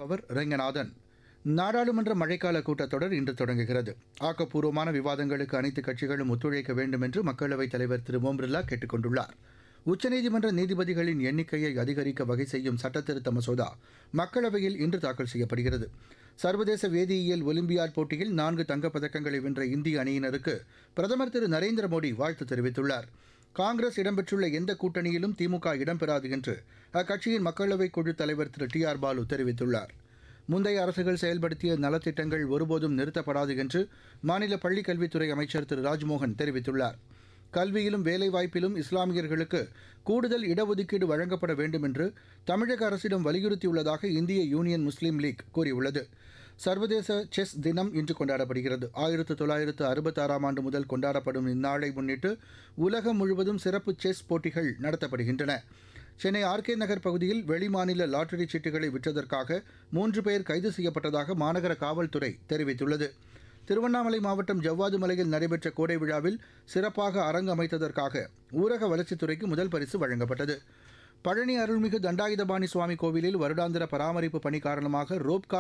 வாசிப்பவர் ரெங்கநாதன் நாடாளுமன்ற மழைக்கால கூட்டத்தொடர் இன்று தொடங்குகிறது ஆக்கப்பூர்வமான விவாதங்களுக்கு அனைத்து கட்சிகளும் ஒத்துழைக்க வேண்டும் என்று மக்களவைத் தலைவர் திரு ஓம் பிர்லா கேட்டுக் கொண்டுள்ளார் உச்சநீதிமன்ற நீதிபதிகளின் எண்ணிக்கையை அதிகரிக்க வகை செய்யும் சட்டத்திருத்த மசோதா மக்களவையில் இன்று தாக்கல் செய்யப்படுகிறது சர்வதேச வேதியியல் ஒலிம்பியாட் போட்டியில் நான்கு தங்கப்பதக்கங்களை வென்ற இந்திய அணியினருக்கு பிரதமர் திரு நரேந்திர மோடி வாழ்த்து தெரிவித்துள்ளார் காங்கிரஸ் இடம்பெற்றுள்ள எந்த கூட்டணியிலும் திமுக இடம்பெறாது என்று அக்கட்சியின் மக்களவை குழு தலைவர் திரு டி ஆர் பாலு தெரிவித்துள்ளார் முந்தைய அரசுகள் செயல்படுத்திய நலத்திட்டங்கள் ஒருபோதும் நிறுத்தப்படாது என்று மாநில பள்ளிக் கல்வித்துறை அமைச்சர் திரு ராஜ்மோகன் தெரிவித்துள்ளார் கல்வியிலும் வேலைவாய்ப்பிலும் இஸ்லாமியர்களுக்கு கூடுதல் இடஒதுக்கீடு வழங்கப்பட வேண்டும் என்று தமிழக அரசிடம் வலியுறுத்தியுள்ளதாக இந்திய யூனியன் முஸ்லீம் லீக் கூறியுள்ளது சர்வதேச செஸ் தினம் இன்று கொண்டாடப்படுகிறது ஆயிரத்து தொள்ளாயிரத்து அறுபத்தாறாம் ஆண்டு முதல் கொண்டாடப்படும் இந்நாளை முன்னிட்டு உலகம் முழுவதும் சிறப்பு செஸ் போட்டிகள் நடத்தப்படுகின்றன சென்னை ஆர்கே நகர் பகுதியில் வெளிமாநில லாட்டரி சீட்டுகளை விற்றதற்காக மூன்று பேர் கைது செய்யப்பட்டதாக மாநகர காவல்துறை தெரிவித்துள்ளது திருவண்ணாமலை மாவட்டம் ஜவ்வாது மலையில் நடைபெற்ற கோடை விழாவில் சிறப்பாக அரங்கு அமைத்ததற்காக ஊரக வளர்ச்சித்துறைக்கு முதல் பரிசு வழங்கப்பட்டது பழனி அருள்மிகு தண்டாயுதபாணி சுவாமி கோவிலில் வருடாந்திர பராமரிப்பு பணி காரணமாக ரோப்கார்